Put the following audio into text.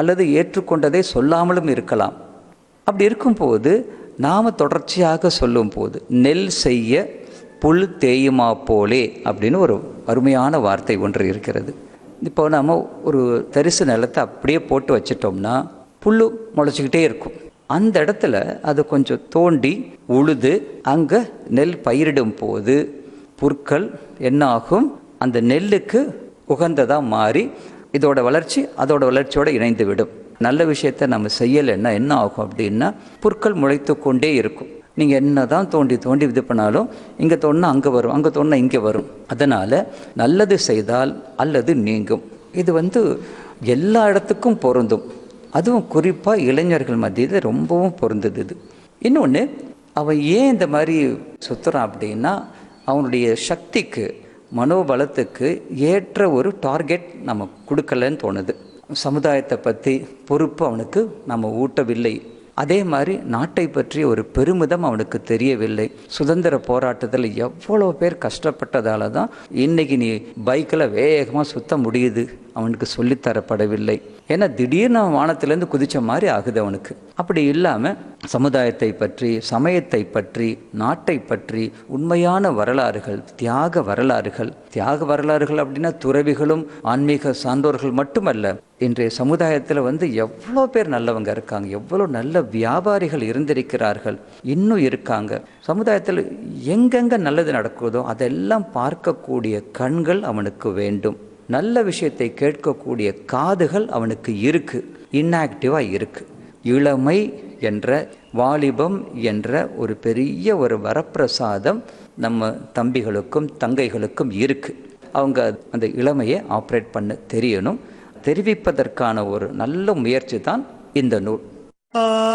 அல்லது ஏற்றுக்கொண்டதை சொல்லாமலும் இருக்கலாம் அப்படி இருக்கும்போது நாம் தொடர்ச்சியாக சொல்லும்போது நெல் செய்ய புல் தேயுமா போலே அப்படின்னு ஒரு அருமையான வார்த்தை ஒன்று இருக்கிறது இப்போ நம்ம ஒரு தரிசு நிலத்தை அப்படியே போட்டு வச்சிட்டோம்னா புல் முளைச்சிக்கிட்டே இருக்கும் அந்த இடத்துல அது கொஞ்சம் தோண்டி உழுது அங்கே நெல் பயிரிடும் போது புற்கள் என்ன ஆகும் அந்த நெல்லுக்கு உகந்ததாக மாறி இதோட வளர்ச்சி அதோட வளர்ச்சியோடு இணைந்து விடும் நல்ல விஷயத்தை நம்ம செய்யலைன்னா என்ன ஆகும் அப்படின்னா புற்கள் முளைத்து கொண்டே இருக்கும் நீங்கள் என்ன தான் தோண்டி தோண்டி இது பண்ணாலும் இங்கே தோண்டினா அங்கே வரும் அங்கே தோண்டினா இங்கே வரும் அதனால் நல்லது செய்தால் அல்லது நீங்கும் இது வந்து எல்லா இடத்துக்கும் பொருந்தும் அதுவும் குறிப்பாக இளைஞர்கள் மத்தியில் ரொம்பவும் பொருந்தது இது இன்னொன்று அவன் ஏன் இந்த மாதிரி சுற்றுறான் அப்படின்னா அவனுடைய சக்திக்கு மனோபலத்துக்கு ஏற்ற ஒரு டார்கெட் நம்ம கொடுக்கலன்னு தோணுது சமுதாயத்தை பற்றி பொறுப்பு அவனுக்கு நம்ம ஊட்டவில்லை அதே மாதிரி நாட்டை பற்றி ஒரு பெருமிதம் அவனுக்கு தெரியவில்லை சுதந்திர போராட்டத்தில் எவ்வளோ பேர் கஷ்டப்பட்டதால தான் இன்னைக்கு நீ பைக்கில் வேகமாக சுத்த முடியுது அவனுக்கு சொல்லித்தரப்படவில்லை ஏன்னா திடீர்னு அவன் வானத்திலேருந்து குதிச்ச மாதிரி ஆகுது அவனுக்கு அப்படி இல்லாமல் சமுதாயத்தை பற்றி சமயத்தை பற்றி நாட்டை பற்றி உண்மையான வரலாறுகள் தியாக வரலாறுகள் தியாக வரலாறுகள் அப்படின்னா துறவிகளும் ஆன்மீக சான்றோர்கள் மட்டுமல்ல இன்றைய சமுதாயத்தில் வந்து எவ்வளோ பேர் நல்லவங்க இருக்காங்க எவ்வளோ நல்ல வியாபாரிகள் இருந்திருக்கிறார்கள் இன்னும் இருக்காங்க சமுதாயத்தில் எங்கெங்க நல்லது நடக்குதோ அதெல்லாம் பார்க்கக்கூடிய கண்கள் அவனுக்கு வேண்டும் நல்ல விஷயத்தை கேட்கக்கூடிய காதுகள் அவனுக்கு இருக்கு இன்ஆக்டிவாக இருக்கு இளமை என்ற வாலிபம் என்ற ஒரு பெரிய ஒரு வரப்பிரசாதம் நம்ம தம்பிகளுக்கும் தங்கைகளுக்கும் இருக்கு அவங்க அந்த இளமையை ஆப்ரேட் பண்ண தெரியணும் தெரிவிப்பதற்கான ஒரு நல்ல முயற்சி தான் இந்த நூல்